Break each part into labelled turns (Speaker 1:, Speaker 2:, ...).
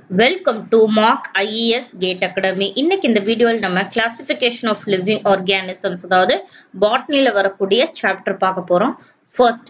Speaker 1: welcome to Mark IES GATE academy இன்னைக்கு இந்த வீடியோவில் நம்ம கிளாசிபிகேஷன் ஆஃப் லிவிங் ஆர்கானிசம்ஸ் அதாவது பாட்னில வரக்கூடிய சாப்டர் பார்க்க போறோம் ஃபர்ஸ்ட்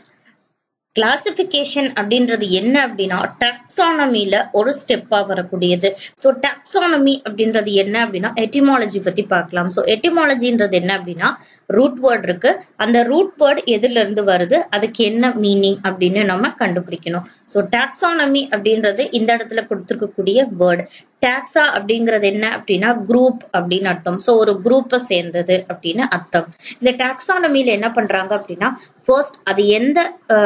Speaker 1: கிளாசிபிகேஷன் அப்படின்றது என்ன அப்படின்னா டாக்ஸானமில ஒரு ஸ்டெப்பா வரக்கூடியது ஸோ டாக்ஸானமி அப்படின்றது என்ன அப்படின்னா எட்டிமாலஜி பத்தி பார்க்கலாம் ஸோ எட்டிமாலஜின்றது என்ன அப்படின்னா ரூட் வேர்ட் இருக்கு அந்த ரூட் வேர்ட் எதுல இருந்து வருது அதுக்கு என்ன மீனிங் அப்படின்னு நம்ம கண்டுபிடிக்கணும் ஸோ டாக்ஸானமி அப்படின்றது இந்த இடத்துல கொடுத்துருக்கக்கூடிய வேர்டு டாக்ஸா அப்படிங்கிறது என்ன அப்படின்னா குரூப் அப்படின்னு அர்த்தம் ஸோ ஒரு குரூப்பை சேர்ந்தது அப்படின்னு அர்த்தம் இந்த டாக்ஸானமியில என்ன பண்றாங்க அப்படின்னா ஃபர்ஸ்ட் அது எந்த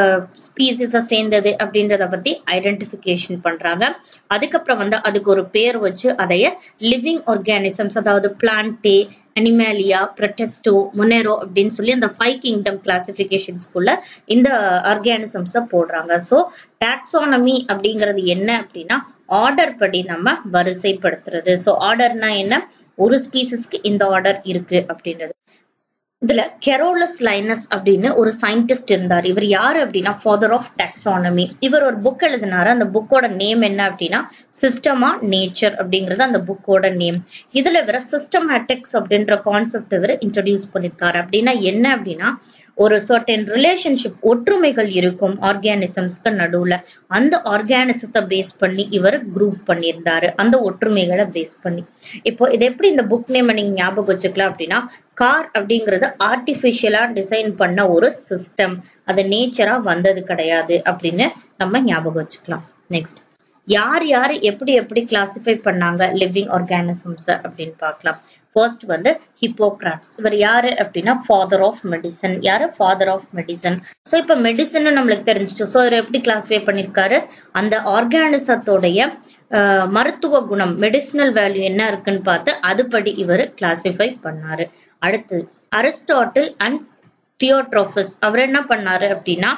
Speaker 1: ஸ்பீசிஸை சேர்ந்தது அப்படின்றத பத்தி ஐடென்டிஃபிகேஷன் பண்றாங்க அதுக்கப்புறம் வந்து அதுக்கு ஒரு பேர் வச்சு அதைய லிவிங் ஆர்கானிசம்ஸ் அதாவது பிளான்டே அனிமேலியா ப்ரொட்டஸ்டோ முனேரோ அப்படின்னு சொல்லி அந்த ஃபைவ் கிங்டம் கிளாசிபிகேஷன்ஸ்குள்ள இந்த ஆர்கானிசம்ஸை போடுறாங்க ஸோ டாக்ஸானமி அப்படிங்கிறது என்ன அப்படின்னா ஆர்டர் படி நம்ம வரிசைப்படுத்துறது ஸோ ஆர்டர்னா என்ன ஒரு ஸ்பீசிஸ்க்கு இந்த ஆர்டர் இருக்கு அப்படின்றது இதுல கெரோலஸ் லைனஸ் அப்படின்னு ஒரு சயின்டிஸ்ட் இருந்தார் இவர் யாரு அப்படின்னா ஃபாதர் ஆஃப் டாக்ஸானமி இவர் ஒரு புக் எழுதினாரு அந்த புக்கோட நேம் என்ன அப்படின்னா சிஸ்டமா நேச்சர் அப்படிங்கிறது அந்த புக்கோட நேம் இதுல இவர சிஸ்டமேட்டிக்ஸ் அப்படின்ற கான்செப்ட் இவர் இன்ட்ரடியூஸ் பண்ணிருக்காரு அப்படின்னா என்ன அப்படின்னா ஒரு சர்டன் ரிலேஷன்ஷிப் ஒற்றுமைகள் இருக்கும் ஆர்கானிசம்ஸ்க்கு நடுவுல அந்த ஆர்கானிசத்தை பேஸ் பண்ணி இவர் குரூப் பண்ணியிருந்தாரு அந்த ஒற்றுமைகளை பேஸ் பண்ணி இப்போ இது எப்படி இந்த புக் நேம் நீங்க ஞாபகம் வச்சுக்கலாம் அப்படின்னா கார் அப்படிங்கறது ஆர்டிபிஷியலா டிசைன் பண்ண ஒரு சிஸ்டம் அது நேச்சரா வந்தது கிடையாது அப்படின்னு நம்ம ஞாபகம் வச்சுக்கலாம் நெக்ஸ்ட் யார் யார் எப்படி எப்படி கிளாசிஃபை பண்ணாங்க லிவிங் ஆர்கானிசம்ஸ் அப்படின்னு பார்க்கலாம் ஃபர்ஸ்ட் வந்து ஹிப்போக்ராட்ஸ் இவர் யாரு அப்படின்னா ஃபாதர் ஆஃப் மெடிசன் யாரு ஃபாதர் ஆஃப் மெடிசன் ஸோ இப்போ மெடிசன் நம்மளுக்கு தெரிஞ்சிச்சு ஸோ இவர் எப்படி கிளாசிஃபை பண்ணிருக்காரு அந்த ஆர்கானிசத்தோடைய மருத்துவ குணம் மெடிசினல் வேல்யூ என்ன இருக்குன்னு பார்த்து அதுபடி இவர் கிளாசிஃபை பண்ணாரு அடுத்து அரிஸ்டாட்டில் அண்ட் தியோட்ரோஃபஸ் அவர் என்ன பண்ணாரு அப்படின்னா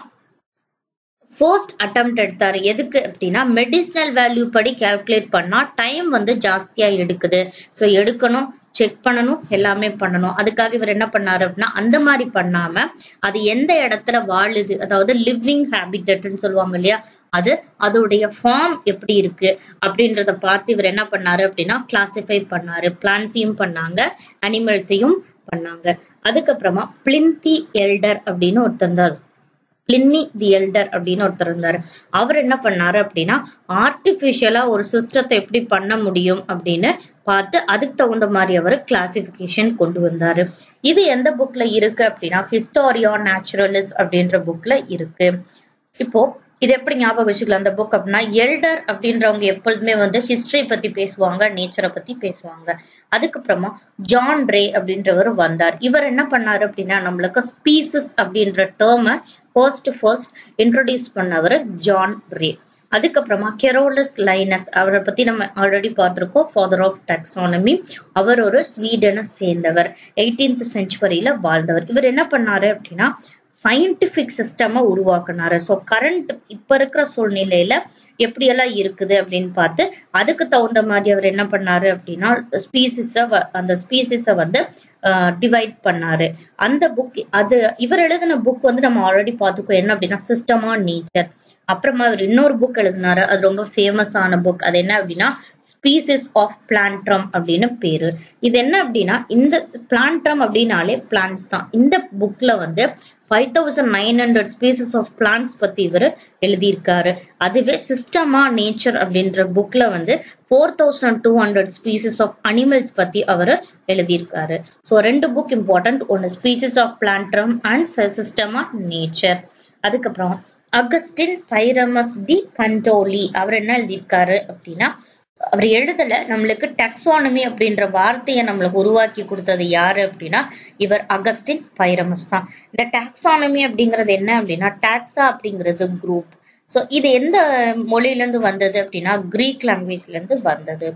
Speaker 1: ஃபர்ஸ்ட் அட்டம் எடுத்தாரு எதுக்கு அப்படின்னா மெடிசினல் வேல்யூ படி கால்குலேட் பண்ணா டைம் வந்து ஜாஸ்தியா எடுக்குது ஸோ எடுக்கணும் செக் பண்ணணும் எல்லாமே பண்ணணும் அதுக்காக இவர் என்ன பண்ணாரு அப்படின்னா அந்த மாதிரி பண்ணாம அது எந்த இடத்துல வாழுது அதாவது லிவிங் ஹேபிட்டட்னு சொல்லுவாங்க இல்லையா அது அதோடைய ஃபார்ம் எப்படி இருக்கு அப்படின்றத பார்த்து இவர் என்ன பண்ணாரு அப்படின்னா கிளாசிஃபை பண்ணாரு பிளான்ஸையும் பண்ணாங்க அனிமல்ஸையும் பண்ணாங்க அதுக்கப்புறமா பிளிந்தி எல்டர் அப்படின்னு ஒருத்தர் இருந்தார் பிளின்னி தி எல்டர் அப்படின்னு ஒருத்தர் இருந்தாரு அவர் என்ன பண்ணாரு அப்படின்னா ஆர்டிபிஷியலா ஒரு சிஸ்டத்தை எப்படி பண்ண முடியும் அப்படின்னு பார்த்து அதுக்கு தகுந்த மாதிரி அவர் கிளாசிபிகேஷன் கொண்டு வந்தாரு இது எந்த புக்ல இருக்கு அப்படின்னா ஹிஸ்டாரியா நேச்சுரலிஸ் அப்படின்ற புக்ல இருக்கு இப்போ இது எப்படி ஞாபகம் வச்சுக்கலாம் அந்த புக் அப்படின்னா எல்டர் அப்படின்றவங்க எப்பொழுதுமே வந்து ஹிஸ்டரி பத்தி பேசுவாங்க நேச்சரை பத்தி பேசுவாங்க அதுக்கப்புறமா ஜான் ரே அப்படின்றவர் வந்தார் இவர் என்ன பண்ணாரு அப்படின்னா நம்மளுக்கு ஸ்பீசஸ் அப்படின்ற டேர்மை ஃபர்ஸ்ட் ஃபர்ஸ்ட் இன்ட்ரோடியூஸ் பண்ணவர் ஜான் ரே அதுக்கப்புறமா கெரோலஸ் லைனஸ் அவரை பத்தி நம்ம ஆல்ரெடி பார்த்திருக்கோம் ஃபாதர் ஆஃப் டாக்ஸானமி அவர் ஒரு ஸ்வீடனை சேர்ந்தவர் எயிட்டீன்த் செஞ்சுவரியில வாழ்ந்தவர் இவர் என்ன பண்ணாரு அப்படின்னா சயின்டிபிக் சிஸ்டமை உருவாக்குனாரு ஸோ கரண்ட் இப்ப இருக்கிற சூழ்நிலையில எப்படியெல்லாம் இருக்குது அப்படின்னு பார்த்து அதுக்கு தகுந்த மாதிரி அவர் என்ன பண்ணாரு அப்படின்னா ஸ்பீசிஸ அந்த ஸ்பீசிஸ வந்து டிவைட் பண்ணாரு அந்த புக் அது இவர் எழுதின புக் வந்து நம்ம ஆல்ரெடி பார்த்துக்கோம் என்ன அப்படின்னா சிஸ்டமா நேச்சர் அப்புறமா அவர் இன்னொரு புக் எழுதினாரு அது ரொம்ப ஃபேமஸான புக் அது என்ன அப்படின்னா ஸ்பீசிஸ் ஆஃப் பிளான்ட்ரம் அப்படின்னு பேரு இது என்ன அப்படின்னா இந்த பிளான்ட்ரம் அப்படின்னாலே பிளான்ஸ் தான் இந்த புக்ல வந்து five thousand nine hundred species of plants பத்தி இவர் எழுதியிருக்காரு அதுவே சிஸ்டமா நேச்சர் அப்படின்ற புக்ல வந்து four thousand two hundred species of animals பத்தி அவர் எழுதியிருக்காரு ஸோ ரெண்டு புக் இம்பார்ட்டன்ட் ஒன்று species of Plantarum and Systema Naturae அதுக்கப்புறம் அகஸ்டின் பைரமஸ் டி கண்டோலி அவர் என்ன எழுதியிருக்காரு அப்படின்னா அவர் எழுதல நம்மளுக்கு டாக்ஸானமி அப்படின்ற வார்த்தையை நம்மளுக்கு உருவாக்கி கொடுத்தது யாரு அப்படின்னா இவர் அகஸ்டின் பைரமஸ் தான் இந்த டாக்ஸானமி அப்படிங்கிறது என்ன அப்படின்னா டாக்ஸா அப்படிங்கிறது குரூப் ஸோ இது எந்த மொழியில இருந்து வந்தது அப்படின்னா கிரீக் லாங்குவேஜ்ல இருந்து வந்தது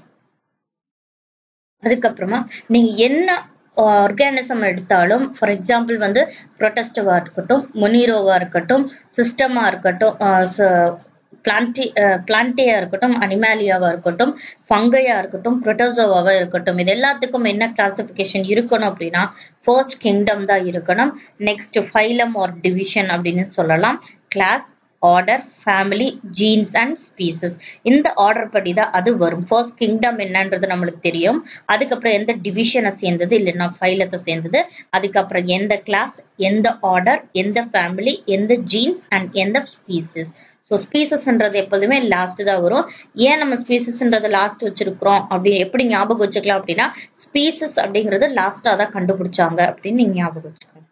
Speaker 1: அதுக்கப்புறமா நீங்க என்ன ஆர்கானிசம் எடுத்தாலும் ஃபார் எக்ஸாம்பிள் வந்து ப்ரொட்டஸ்டவா இருக்கட்டும் முனிரோவா இருக்கட்டும் சிஸ்டமா இருக்கட்டும் பிளான்டி பிளான்டேயா இருக்கட்டும் அனிமாலியாவா இருக்கட்டும் ஃபங்கையா இருக்கட்டும் ப்ரொட்டோசோவாவா இருக்கட்டும் இது எல்லாத்துக்கும் என்ன கிளாசிபிகேஷன் இருக்கணும் அப்படின்னா ஃபர்ஸ்ட் கிங்டம் தான் இருக்கணும் நெக்ஸ்ட் ஃபைலம் ஆர் டிவிஷன் அப்படின்னு சொல்லலாம் class order family genus and species இந்த ஆர்டர் படி தான் அது வரும் ஃபர்ஸ்ட் கிங்டம் என்னன்றது நம்மளுக்கு தெரியும் அதுக்கப்புறம் எந்த டிவிஷனை சேர்ந்தது இல்லைன்னா ஃபைலத்தை சேர்ந்தது அதுக்கப்புறம் எந்த கிளாஸ் எந்த ஆர்டர் எந்த ஃபேமிலி எந்த ஜீன்ஸ் அண்ட் எந்த ஸ்பீசஸ் ஸோ ஸ்பீசஸ்ன்றது எப்போதுமே லாஸ்ட் தான் வரும் ஏன் நம்ம ஸ்பீசஸ்ன்றதை லாஸ்ட் வச்சிருக்கிறோம் அப்படி எப்படி ஞாபகம் வச்சுக்கலாம் அப்படின்னா ஸ்பீசஸ் அப்படிங்கிறது லாஸ்டா தான் கண்டுபிடிச்சாங்க அப்படின்னு நீங்க ஞாபகம் வச்சுக்கோங்க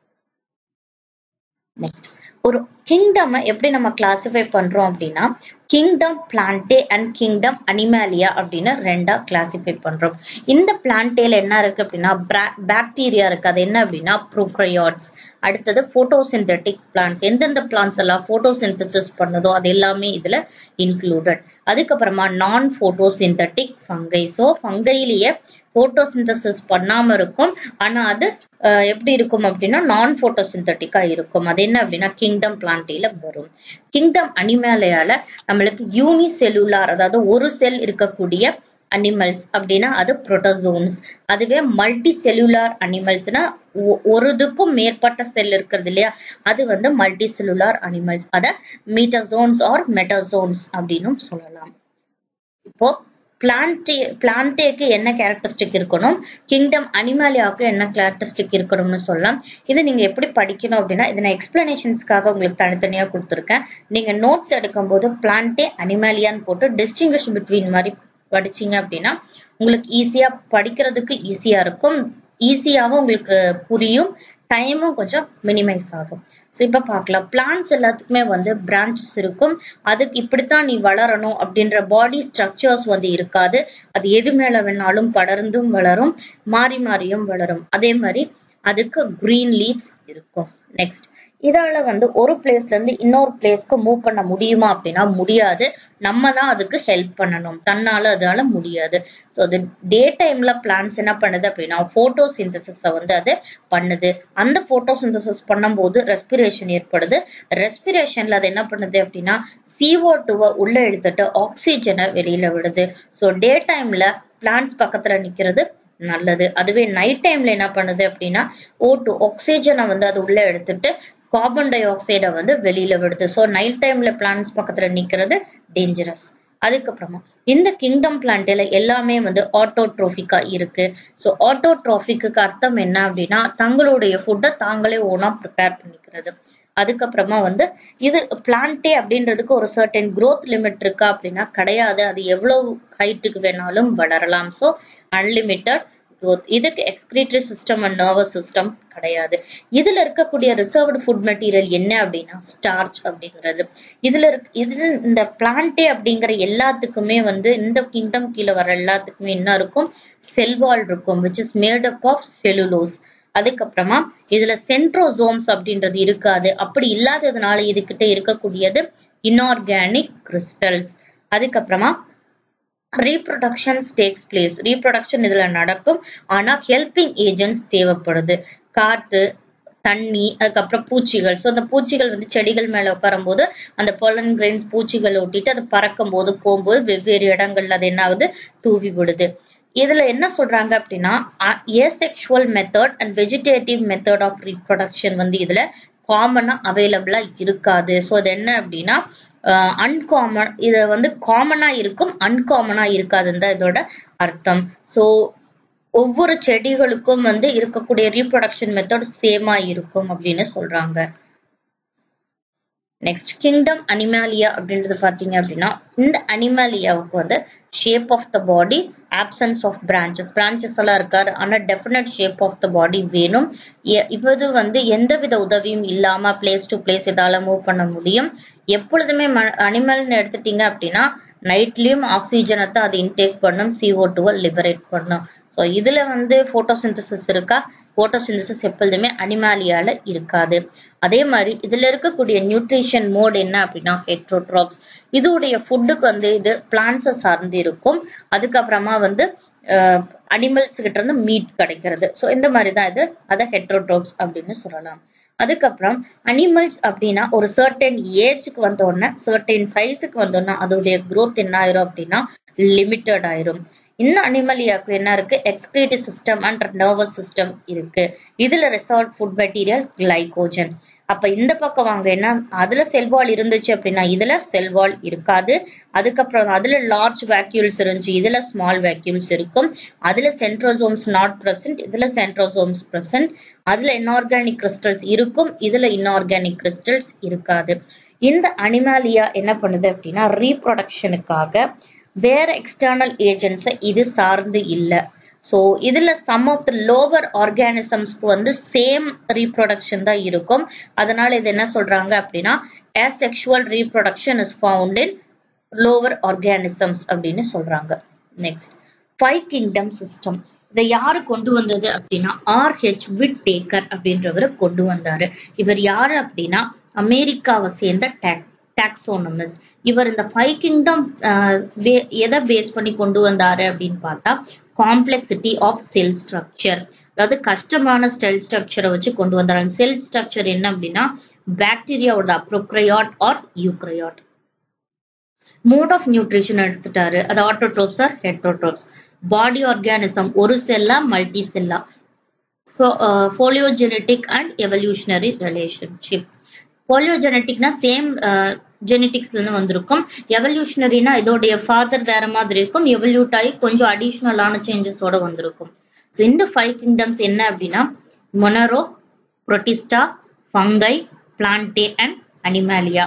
Speaker 1: நெக்ஸ்ட் ஒரு கிங்டம் எப்படி நம்ம கிளாசிஃபை பண்றோம் அப்படின்னா kingdom Plantae and kingdom Animalia அப்படின்னு ரெண்டா கிளாசிஃபை பண்றோம் இந்த பிளான்டேல என்ன இருக்கு அப்படின்னா பாக்டீரியா இருக்கு அது என்ன அப்படின்னா ப்ரோக்ரையாட்ஸ் அடுத்தது போட்டோசிந்தட்டிக் பிளான்ஸ் எந்தெந்த பிளான்ஸ் எல்லாம் போட்டோசிந்தசிஸ் பண்ணுதோ அது எல்லாமே இதுல இன்க்ளூடட் அதுக்கப்புறமா நான் போட்டோசிந்தட்டிக் ஃபங்கை ஸோ ஃபங்கையிலேயே போட்டோசிந்தசிஸ் பண்ணாம இருக்கும் ஆனா அது எப்படி இருக்கும் அப்படின்னா நான் போட்டோசிந்தட்டிக்கா இருக்கும் அது என்ன அப்படின்னா கிங்டம் பிளான்டேல வரும் கிங்டம் அனிமேலையால நம்மளுக்கு யூனி செல்லுலார் அதாவது ஒரு செல் இருக்கக்கூடிய அனிமல்ஸ் அப்படின்னா அது புரோட்டோசோன்ஸ் அதுவே மல்டி செல்லுலார் அனிமல்ஸ்னா ஒரு இதுக்கும் மேற்பட்ட செல் இருக்கிறது இல்லையா அது வந்து மல்டி செல்லுலார் அனிமல்ஸ் அத மீட்டசோன்ஸ் ஆர் மெட்டசோன்ஸ் அப்படின்னும் சொல்லலாம் இப்போ பிளான்டே பிளான்டேக்கு என்ன கேரக்டரிஸ்டிக் இருக்கணும் கிங்டம் அனிமாலியாவுக்கு என்ன கேரக்டரிஸ்டிக் இருக்கணும்னு சொல்லலாம் இது நீங்க எப்படி படிக்கணும் அப்படின்னா இதை நான் எக்ஸ்பிளனேஷன்ஸ்க்காக உங்களுக்கு தனித்தனியா கொடுத்துருக்கேன் நீங்க நோட்ஸ் எடுக்கும்போது பிளான்டே அனிமாலியான்னு போட்டு டிஸ்டிங்கிஷ் பிட்வீன் மாதிரி படிச்சீங்க அப்படின்னா உங்களுக்கு ஈஸியா படிக்கிறதுக்கு ஈஸியா இருக்கும் ஈஸியாவும் உங்களுக்கு புரியும் டைமும் கொஞ்சம் மினிமைஸ் ஆகும் ஸோ இப்போ பார்க்கலாம் பிளான்ஸ் எல்லாத்துக்குமே வந்து பிரான்ச்சஸ் இருக்கும் அதுக்கு இப்படித்தான் நீ வளரணும் அப்படின்ற பாடி ஸ்ட்ரக்சர்ஸ் வந்து இருக்காது அது எது மேல வேணாலும் படர்ந்தும் வளரும் மாறி மாறியும் வளரும் அதே மாதிரி அதுக்கு கிரீன் லீவ்ஸ் இருக்கும் நெக்ஸ்ட் இதால வந்து ஒரு பிளேஸ்ல இருந்து இன்னொரு பிளேஸ்க்கு மூவ் பண்ண முடியுமா அப்படின்னா முடியாது நம்ம தான் அதுக்கு ஹெல்ப் பண்ணணும் தன்னால அதால முடியாது ஸோ அது டே டைம்ல பிளான்ஸ் என்ன பண்ணுது அப்படின்னா போட்டோ சிந்தசிஸ வந்து அது பண்ணுது அந்த போட்டோ சிந்தசிஸ் பண்ணும்போது ரெஸ்பிரேஷன் ஏற்படுது ரெஸ்பிரேஷன்ல அது என்ன பண்ணுது அப்படின்னா சிஓ டூவை உள்ள எடுத்துட்டு ஆக்சிஜனை வெளியில விடுது ஸோ டே டைம்ல பிளான்ஸ் பக்கத்துல நிக்கிறது நல்லது அதுவே நைட் டைம்ல என்ன பண்ணுது அப்படின்னா ஓ டூ ஆக்சிஜனை வந்து அது உள்ள எடுத்துட்டு கார்பன் டை ஆக்சைடை வந்து வெளியில விடுது ஸோ நைட் டைம்ல பிளான்ஸ் பக்கத்துல நிக்கிறது டேஞ்சரஸ் அதுக்கப்புறமா இந்த கிங்டம் பிளான்ட்ல எல்லாமே வந்து ஆட்டோட்ரோபிக்கா இருக்கு ஸோ ஆட்டோட்ரோபிக்கு அர்த்தம் என்ன அப்படின்னா தங்களுடைய ஃபுட்டை தாங்களே ஓனா ப்ரிப்பேர் பண்ணிக்கிறது அதுக்கப்புறமா வந்து இது பிளான்டே அப்படின்றதுக்கு ஒரு சர்டன் growth லிமிட் இருக்கா அப்படின்னா கிடையாது அது எவ்வளவு ஹைட்டுக்கு வேணாலும் வளரலாம் ஸோ அன்லிமிட்டட் growth இதுக்கு excretory system and nervous system கிடையாது இதுல இருக்கக்கூடிய ரிசர்வ்டு ஃபுட் மெட்டீரியல் என்ன அப்படின்னா ஸ்டார்ச் அப்படிங்கிறது இதுல இருக் இதுல இந்த பிளான்டே அப்படிங்கிற எல்லாத்துக்குமே வந்து இந்த கிங்டம் கீழே வர எல்லாத்துக்குமே என்ன இருக்கும் செல்வால் இருக்கும் which is made up of cellulose அதுக்கப்புறமா இதுல சென்ட்ரோசோம்ஸ் அப்படின்றது இருக்காது அப்படி இல்லாததுனால இதுகிட்ட இருக்கக்கூடியது இன்ஆர்கானிக் கிறிஸ்டல்ஸ் அதுக்கப்புறமா ரீப்ரொடக்ஷன்ஸ் டேக்ஸ் பிளேஸ் ரீப்ரொடக்ஷன் இதுல நடக்கும் ஆனா ஹெல்பிங் ஏஜென்ட்ஸ் தேவைப்படுது காத்து தண்ணி அதுக்கப்புறம் பூச்சிகள் ஸோ அந்த பூச்சிகள் வந்து செடிகள் மேல உட்காரும் போது அந்த பொலன் கிரெயின்ஸ் பூச்சிகளை ஒட்டிட்டு அது பறக்கும் போது போகும்போது வெவ்வேறு இடங்கள்ல அது என்ன ஆகுது தூவி விடுது இதுல என்ன சொல்றாங்க அப்படின்னா asexual method and vegetative method of reproduction வந்து இதுல காமனா அவைலபிளா இருக்காது ஸோ அது என்ன அப்படின்னா அன்காமன் இது வந்து காமனா இருக்கும் அன்காமனா இருக்காதுன்னு தான் இதோட அர்த்தம் ஸோ ஒவ்வொரு செடிகளுக்கும் வந்து இருக்கக்கூடிய ரீப்ரொடக்ஷன் மெத்தட் சேமா இருக்கும் அப்படின்னு சொல்றாங்க நெக்ஸ்ட் கிங்டம் அனிமாலியா அப்படின்றது பாத்தீங்க அப்படின்னா இந்த அனிமாலியாவுக்கு வந்து shape of the body absence of branches branches எல்லாம் இருக்காது ஆனா definite shape of the body வேணும் இது வந்து எந்தவித உதவியும் இல்லாம பிளேஸ் டு பிளேஸ் இதால மூவ் பண்ண முடியும் எப்பொழுதுமே அனிமல்னு எடுத்துட்டீங்க அப்படின்னா நைட்லயும் ஆக்சிஜனை தான் அது இன்டேக் பண்ணும் சிஓ டூவை லிபரேட் பண்ணும் ஸோ இதுல வந்து போட்டோசிந்தசிஸ் இருக்கா போட்டோசிந்தசிஸ் எப்பொழுதுமே அனிமாலியால இருக்காது அதே மாதிரி இதுல இருக்கக்கூடிய நியூட்ரிஷன் மோட் என்ன அப்படின்னா ஹெட்ரோட்ராப்ஸ் இதோடைய ஃபுட்டுக்கு வந்து இது பிளான்ஸை சார்ந்து இருக்கும் அதுக்கப்புறமா வந்து அனிமல்ஸ் கிட்ட இருந்து மீட் கிடைக்கிறது ஸோ இந்த மாதிரி தான் இது அதை ஹெட்ரோட்ரோப்ஸ் அப்படின்னு சொல்லலாம் அதுக்கப்புறம் அனிமல்ஸ் அப்படின்னா ஒரு சர்டன் ஏஜுக்கு வந்தோடனே சர்டன் சைஸுக்கு வந்தோடனே அதோடைய growth என்ன ஆயிரும் அப்படின்னா லிமிட்டட் ஆயிரும் இந்த அனிமலியாக்கு என்ன இருக்கு excretory system and nervous system இருக்கு இதுல ரிசார்ட் ஃபுட் மெட்டீரியல் கிளைகோஜன் அப்ப இந்த பக்கம் வாங்க என்ன அதுல செல்வால் இருந்துச்சு அப்படின்னா இதுல செல்வால் இருக்காது அதுக்கப்புறம் அதுல லார்ஜ் வேக்யூல்ஸ் இருந்துச்சு இதுல ஸ்மால் வேக்யூல்ஸ் இருக்கும் அதுல சென்ட்ரோசோம்ஸ் நாட் பிரசன்ட் இதுல சென்ட்ரோசோம்ஸ் பிரசன்ட் அதுல இன்ஆர்கானிக் கிறிஸ்டல்ஸ் இருக்கும் இதுல இன்ஆர்கானிக் கிறிஸ்டல்ஸ் இருக்காது இந்த அனிமாலியா என்ன பண்ணுது அப்படின்னா ரீப்ரொடக்ஷனுக்காக வேற எக்ஸ்டர்னல் ஏஜென்ட்ஸை இது சார்ந்து இல்லை ஸோ இதுல சம் ஆஃப் த லோவர் ஆர்கானிசம்ஸ்க்கு வந்து சேம் ரீப்ரொடக்ஷன் தான் இருக்கும் அதனால இது என்ன சொல்றாங்க அப்படின்னா asexual reproduction is found in lower organisms அப்படின்னு சொல்றாங்க நெக்ஸ்ட் ஃபைவ் கிங்டம் சிஸ்டம் இதை யாரு கொண்டு வந்தது அப்படின்னா ஆர் ஹெச் விட் டேக்கர் அப்படின்றவர் கொண்டு வந்தாரு இவர் யாரு அப்படின்னா அமெரிக்காவை சேர்ந்த டேக் டாக்ஸோனமிஸ்ட் இவர் இந்த ஃபைவ் கிங்டம் எதை பேஸ் பண்ணி கொண்டு வந்தாரு அப்படின்னு பார்த்தா காம்ப்ளெக்சிட்டி ஆஃப் செல் ஸ்ட்ரக்சர் அதாவது கஷ்டமான செல் ஸ்ட்ரக்சரை வச்சு கொண்டு வந்தாரு செல் ஸ்ட்ரக்சர் என்ன அப்படின்னா பாக்டீரியாவோட prokaryote or eukaryote mode of nutrition எடுத்துட்டாரு அது autotrophs or heterotrophs body organism ஒரு செல்லா மல்டி செல்லா ஃபோலியோஜெனட்டிக் அண்ட் எவல்யூஷனரி ரிலேஷன்ஷிப் போலியோஜெனட்டிக்னா சேம் ஜெனட்டிக்ஸ்ல இருந்து வந்திருக்கும் எவல்யூஷனரினா இதோடைய ஃபாதர் வேற மாதிரி இருக்கும் எவல்யூட் ஆகி கொஞ்சம் அடிஷ்னலான சேஞ்சஸோட வந்திருக்கும் ஸோ இந்த ஃபைவ் கிங்டம்ஸ் என்ன அப்படின்னா Monera Protista fungi Plantae and Animalia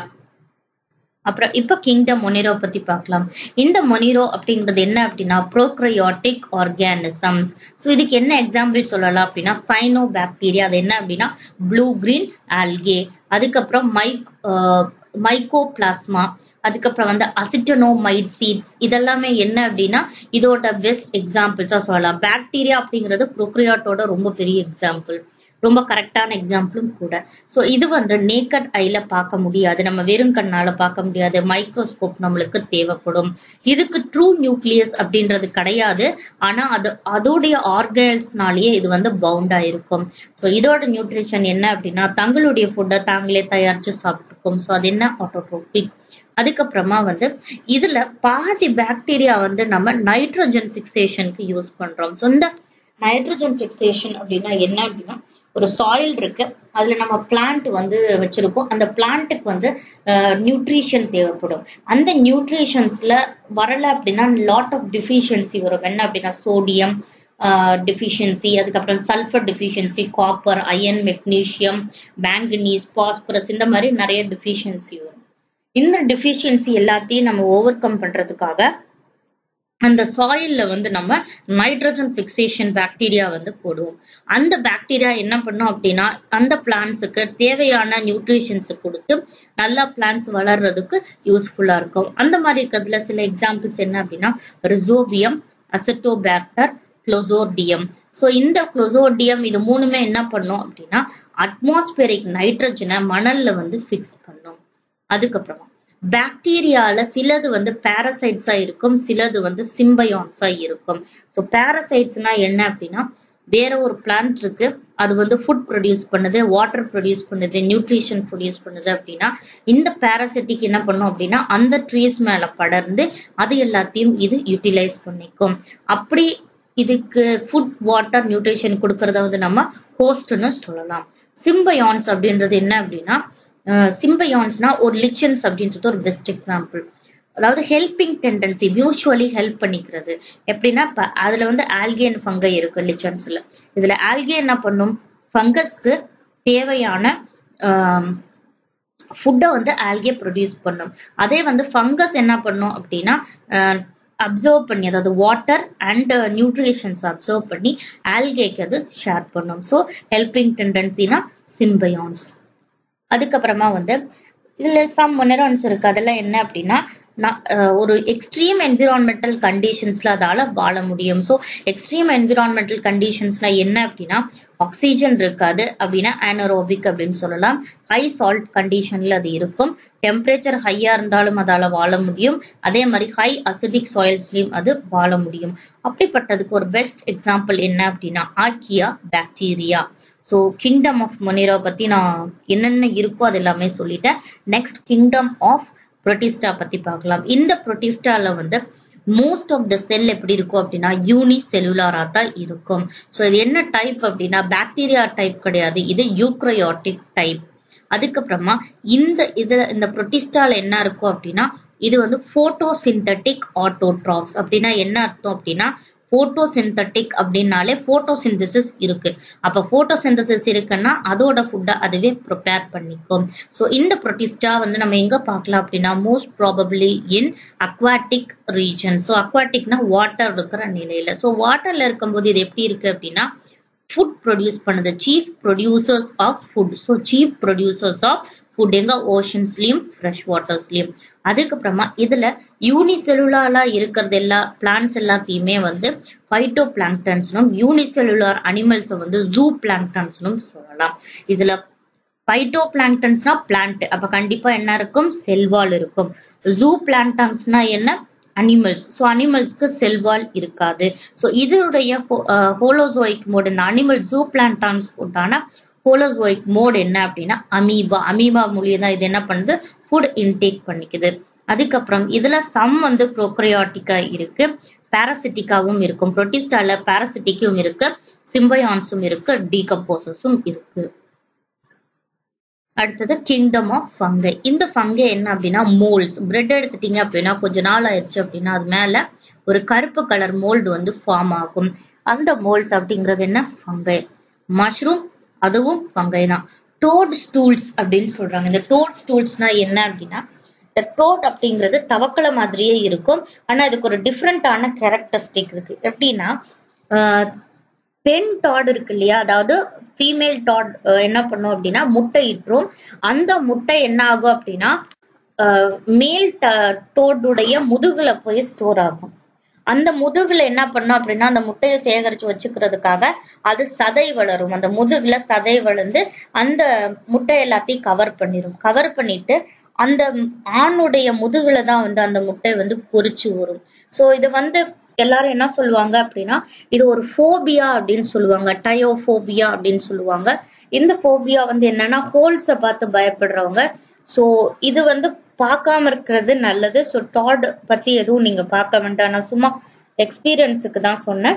Speaker 1: அப்புறம் இப்ப கிங்டம் மொனிரோ பத்தி பார்க்கலாம் இந்த மொனிரோ அப்படிங்கிறது என்ன அப்படின்னா ப்ரோக்ரையாட்டிக் ஆர்கானிசம்ஸ் ஸோ இதுக்கு என்ன எக்ஸாம்பிள் சொல்லலாம் அப்படின்னா சைனோ பாக்டீரியா அது என்ன அப்படின்னா ப்ளூ கிரீன் ஆல்கே அதுக்கப்புறம் மைக் மைக்கோபிளாஸ்மா அதுக்கப்புறம் வந்து அசிட்டனோமைட் சீட்ஸ் இதெல்லாமே என்ன அப்படின்னா இதோட பெஸ்ட் எக்ஸாம்பிள்ஸா சொல்லலாம் பாக்டீரியா அப்படிங்கிறது ப்ரோக்ரியாட்டோட ரொம்ப பெரிய எக்ஸாம்பிள் ரொம்ப கரெக்டான எக்ஸாம்பிளும் கூட ஸோ இது வந்து நேக்கட் ஐல பார்க்க முடியாது நம்ம வெறும் கண்ணால பார்க்க முடியாது மைக்ரோஸ்கோப் நம்மளுக்கு தேவைப்படும் இதுக்கு ட்ரூ நியூக்ளியஸ் அப்படின்றது கிடையாது ஆனா அது அதோடைய ஆர்கன்ஸ்னாலேயே இது வந்து பவுண்டா இருக்கும் ஸோ இதோட நியூட்ரிஷன் என்ன அப்படின்னா தங்களுடைய ஃபுட்டை தாங்களே தயாரிச்சு சாப்பிட்டுருக்கும் ஸோ அது என்ன ஆட்டோட்ரோபிக் அதுக்கப்புறமா வந்து இதுல பாதி பாக்டீரியா வந்து நம்ம நைட்ரஜன் பிக்சேஷனுக்கு யூஸ் பண்றோம் ஸோ இந்த நைட்ரஜன் பிக்சேஷன் அப்படின்னா என்ன அப்படின்னா ஒரு சாயில் இருக்கு அதுல நம்ம பிளான்ட் வந்து வச்சிருக்கோம் அந்த பிளான்ட்டுக்கு வந்து நியூட்ரிஷன் தேவைப்படும் அந்த நியூட்ரிஷன்ஸ்ல வரல அப்படின்னா லாட் ஆஃப் டிஃபிஷியன்சி வரும் என்ன அப்படின்னா சோடியம் டிஃபிஷியன்சி அதுக்கப்புறம் sulphur deficiency copper iron magnesium manganese phosphorus இந்த மாதிரி நிறைய டிஃபிஷியன்சி வரும் இந்த டிஃபிஷியன்சி எல்லாத்தையும் நம்ம ஓவர் கம் பண்றதுக்காக அந்த சாயில்ல வந்து நம்ம நைட்ரஜன் பிக்சேஷன் பாக்டீரியா வந்து போடுவோம் அந்த பாக்டீரியா என்ன பண்ணும் அப்படின்னா அந்த பிளான்ஸுக்கு தேவையான நியூட்ரிஷன்ஸ் கொடுத்து நல்லா பிளான்ஸ் வளர்றதுக்கு யூஸ்ஃபுல்லா இருக்கும் அந்த மாதிரி இருக்கிறதுல சில எக்ஸாம்பிள்ஸ் என்ன அப்படின்னா ரிசோபியம் அசட்டோபாக்டர் குளோசோடியம் ஸோ இந்த குளோசோடியம் இது மூணுமே என்ன பண்ணும் அப்படின்னா அட்மாஸ்பியரிக் நைட்ரஜனை மணல்ல வந்து ஃபிக்ஸ் பண்ணும் அதுக்கப்புறமா பாக்டீரியால சிலது வந்து பாரசைட்ஸா இருக்கும் சிலது வந்து சிம்பயான்ஸா இருக்கும் ஸோ பாரசைட்ஸ்னா என்ன அப்படின்னா வேற ஒரு பிளான்ட் இருக்கு அது வந்து ஃபுட் ப்ரொடியூஸ் பண்ணுது வாட்டர் ப்ரொடியூஸ் பண்ணுது நியூட்ரிஷன் ப்ரொடியூஸ் பண்ணுது அப்படின்னா இந்த பாரசிட்டிக் என்ன பண்ணும் அப்படின்னா அந்த ட்ரீஸ் மேல படர்ந்து அது எல்லாத்தையும் இது யூட்டிலைஸ் பண்ணிக்கும் அப்படி இதுக்கு ஃபுட் வாட்டர் நியூட்ரிஷன் கொடுக்கறத வந்து நம்ம ஹோஸ்ட்னு சொல்லலாம் சிம்பயான்ஸ் அப்படின்றது என்ன அப்படின்னா சிம்பயான்ஸ்னா ஒரு லிச்சன்ஸ் அப்படின்றது ஒரு பெஸ்ட் எக்ஸாம்பிள் அதாவது ஹெல்பிங் டெண்டன்சி மியூச்சுவலி ஹெல்ப் பண்ணிக்கிறது எப்படின்னா இப்ப அதுல வந்து ஆல்கேன் ஃபங்கை இருக்கு லிச்சன்ஸ்ல இதுல ஆல்கே என்ன பண்ணும் ஃபங்கஸ்க்கு தேவையான ஃபுட்டை வந்து ஆல்கே ப்ரொடியூஸ் பண்ணும் அதே வந்து ஃபங்கஸ் என்ன பண்ணும் அப்படின்னா அப்சர்வ் பண்ணி அதாவது வாட்டர் அண்ட் நியூட்ரிஷன்ஸ் அப்சர்வ் பண்ணி ஆல்கேக்கு அது ஷேர் பண்ணும் ஸோ ஹெல்பிங் டெண்டன்சினா சிம்பயான்ஸ் அதுக்கப்புறமா வந்து இதுல சம் முனரான்ஸ் இருக்கு அதெல்லாம் என்ன அப்படின்னா ஒரு எக்ஸ்ட்ரீம் என்விரான்மெண்டல் கண்டிஷன்ஸ்ல அதால வாழ முடியும் ஸோ எக்ஸ்ட்ரீம் என்விரான்மெண்டல் கண்டிஷன்ஸ்ல என்ன அப்படின்னா ஆக்சிஜன் இருக்காது அப்படின்னா ஆனரோபிக் அப்படின்னு சொல்லலாம் ஹை சால்ட் கண்டிஷன்ல அது இருக்கும் டெம்பரேச்சர் ஹையா இருந்தாலும் அதால வாழ முடியும் அதே மாதிரி ஹை அசிடிக் சாயில்ஸ்லயும் அது வாழ முடியும் அப்படிப்பட்டதுக்கு ஒரு பெஸ்ட் எக்ஸாம்பிள் என்ன அப்படின்னா archaea bacteria so kingdom of Monera பத்தி நான் என்னென்ன இருக்கோ அது எல்லாமே சொல்லிட்டேன் நெக்ஸ்ட் கிங்டம் ஆஃப் புரோட்டிஸ்டா பத்தி பார்க்கலாம் இந்த புரோட்டிஸ்டால வந்து மோஸ்ட் ஆஃப் த செல் எப்படி இருக்கும் அப்படின்னா யூனி செல்லுலாரா தான் இருக்கும் ஸோ இது என்ன டைப் அப்படின்னா பாக்டீரியா டைப் கிடையாது இது யூக்ரையாட்டிக் டைப் அதுக்கப்புறமா இந்த இது இந்த புரோட்டிஸ்டால என்ன இருக்கும் அப்படின்னா இது வந்து போட்டோசிந்தட்டிக் ஆட்டோட்ராப்ஸ் அப்படின்னா என்ன அர்த்தம் அப்படின்னா போட்டோசிந்தட்டிக் அப்படின்னாலே போட்டோசிந்தசிஸ் இருக்கு அப்ப போட்டோசிந்தசிஸ் இருக்குன்னா அதோட ஃபுட்டை அதுவே ப்ரிப்பேர் பண்ணிக்கும் ஸோ இந்த ப்ரொட்டிஸ்டா வந்து நம்ம எங்க பார்க்கலாம் அப்படின்னா most probably in aquatic region so அக்வாட்டிக்னா வாட்டர் இருக்கிற நிலையில ஸோ வாட்டர்ல இருக்கும்போது இது எப்படி இருக்கு அப்படின்னா ஃபுட் ப்ரொடியூஸ் பண்ணுது chief producers of food so chief producers of food எங்க ஓஷன்ஸ்லயும் ஃப்ரெஷ் வாட்டர்ஸ்லயும் அதுக்கப்புறமா இதுல யூனிசெலுலாரா இருக்கிறது எல்லா பிளான்ஸ் எல்லாத்தையுமே வந்து பைட்டோ பிளாங்டன்ஸ்னும் யூனிசெலுலார் அனிமல்ஸ் வந்து ஜூ பிளாங்டன்ஸ்னும் சொல்லலாம் இதுல பைட்டோ பிளாங்டன்ஸ்னா பிளான்ட் அப்ப கண்டிப்பா என்ன இருக்கும் செல்வால் இருக்கும் ஜூ பிளாங்டன்ஸ்னா என்ன அனிமல்ஸ் ஸோ அனிமல்ஸ்க்கு செல்வால் இருக்காது ஸோ இதனுடைய ஹோலோசோயிக் மோட் இந்த அனிமல் ஜூ பிளான்டான்ஸ் உண்டான ஹோலோசோயிக் மோட் என்ன அப்படின்னா அமீபா அமீபா மூலியம் தான் இது என்ன பண்ணுது ஃபுட் இன்டேக் பண்ணிக்குது அதுக்கப்புறம் இதுல சம் வந்து ப்ரோக்ரியாட்டிக்கா இருக்கு பாராசிட்டிக்காவும் இருக்கும் புரோட்டிஸ்டால பாராசிட்டிக்கும் இருக்கு சிம்பயான்ஸும் இருக்கு டீகம்போசஸும் இருக்கு அடுத்தது கிங்டம் ஆஃப் ஃபங்கை இந்த ஃபங்கை என்ன அப்படின்னா மோல்ஸ் பிரெட் எடுத்துட்டீங்க அப்படின்னா கொஞ்ச நாள் ஆயிடுச்சு அப்படின்னா அது மேல ஒரு கருப்பு கலர் மோல்டு வந்து ஃபார்ம் ஆகும் அந்த மோல்ஸ் அப்படிங்கிறது என்ன ஃபங்கை மஷ்ரூம் அதுவும் ஃபங்கை தான் டோட் ஸ்டூல்ஸ் அப்படின்னு சொல்றாங்க இந்த டோட் ஸ்டூல்ஸ்னா என்ன அப்படின்னா இந்த டோட் அப்படிங்கிறது தவக்கலை மாதிரியே இருக்கும் ஆனா இதுக்கு ஒரு டிஃப்ரெண்டான கேரக்டரிஸ்டிக் இருக்கு எப்படின்னா பெண் டாட் இருக்கு இல்லையா அதாவது ஃபீமேல் டாட் என்ன பண்ணும் அப்படின்னா முட்டை இட்டுரும் அந்த முட்டை என்ன ஆகும் அப்படின்னா மேல் டோடுடைய முதுகுல போய் ஸ்டோர் ஆகும் அந்த முதுகுல என்ன பண்ணும் அப்படின்னா அந்த முட்டையை சேகரிச்சு வச்சுக்கிறதுக்காக அது சதை வளரும் அந்த முதுகுல சதை வளர்ந்து அந்த முட்டை எல்லாத்தையும் கவர் பண்ணிரும் கவர் பண்ணிட்டு அந்த ஆணுடைய முதுகுல தான் வந்து அந்த முட்டை வந்து பொறிச்சு வரும் சோ இது வந்து எல்லாரும் என்ன சொல்லுவாங்க அப்படின்னா இது ஒரு ஃபோபியா அப்படின்னு சொல்லுவாங்க டயோஃபோபியா அப்படின்னு சொல்லுவாங்க இந்த ஃபோபியா வந்து என்னன்னா ஹோல்ஸை பார்த்து பயப்படுறவங்க சோ இது வந்து பார்க்காம இருக்கிறது நல்லது ஸோ டாட் பத்தி எதுவும் நீங்க பார்க்க வேண்டாம் நான் சும்மா எக்ஸ்பீரியன்ஸுக்கு தான் சொன்னேன்